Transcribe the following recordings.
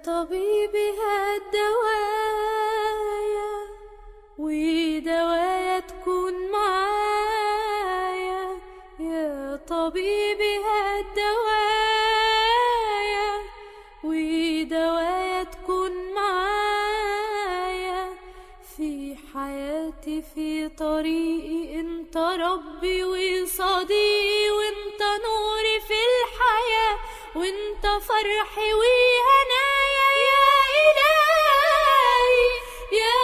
طبيبي هالدوايا ودوايا تكون معايا يا طبيبي هالدوايا ودوايا تكون معايا في حياتي في طريقي انت ربي وصديقي وانت نوري في الحياة وانت فرحي وهنايا يا إلهي يا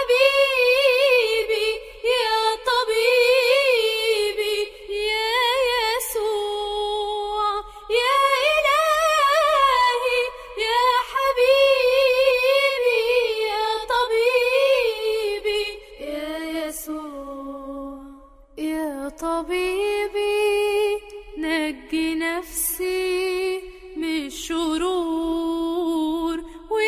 حبيبي يا طبيبي يا يسوع يا إلهي يا حبيبي يا طبيبي يا يسوع يا طبيبي نجي نفسي من الشرور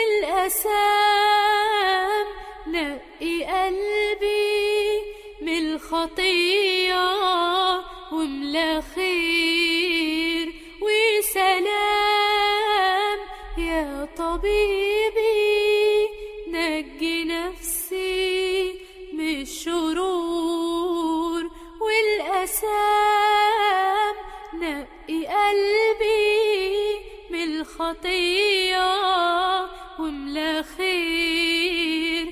والأسام نقي قلبي من الخطية واملا خير وسلام يا طبيبي نجي نفسي من الشرور والأسام نقي قلبي من الخطية واملا خير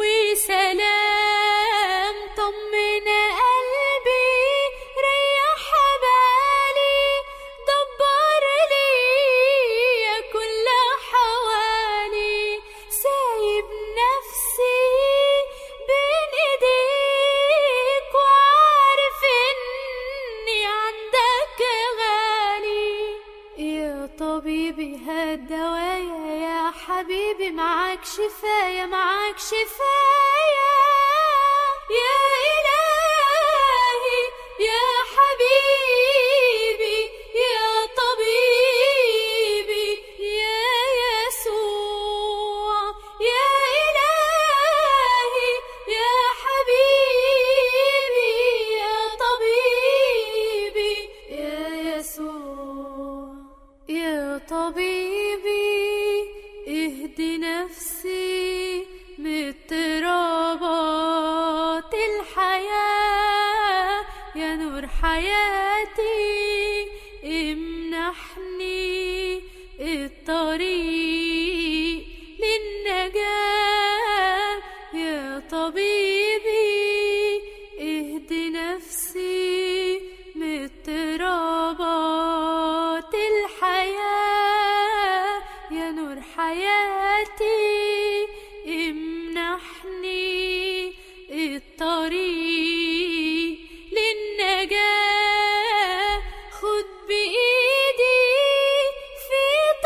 وسلام طمن قلبي ريح بالي دبر لي كل حوالي سايب نفسي بين ايديك وعارف اني عندك غالي يا طبيبي هالدوايا يا حبيبي معاك شفاية معاك شفاية يا إلهي يا حبيبي يا طبيبي يا يسوع يا إلهي يا حبيبي يا طبيبي يا يسوع يا طبيبي اهدي نفسي من اضطرابات الحياة يا نور حياتي امنحني الطريق للنجاة يا طبيبي اهدي نفسي من اضطرابات الحياة يا نور حياتي امنحني الطريق للنجاة خد بإيدي في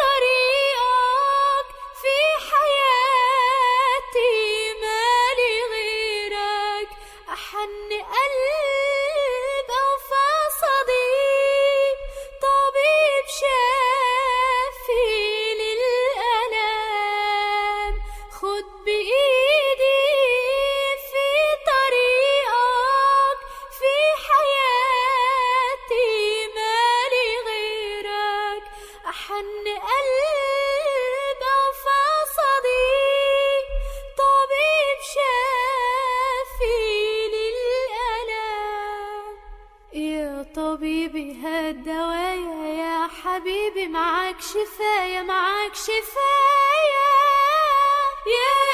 طريقك في حياتي مالي غيرك أحن قلب أوفى صديق طبيب شافي للألام خد بإيدي في طريقك في حياتي مالي غيرك أحن قلب أوفى صديق طبيب شافي للألام يا طبيبي هالدوايا يا حبيبي معاك شفاية معاك شفاية يا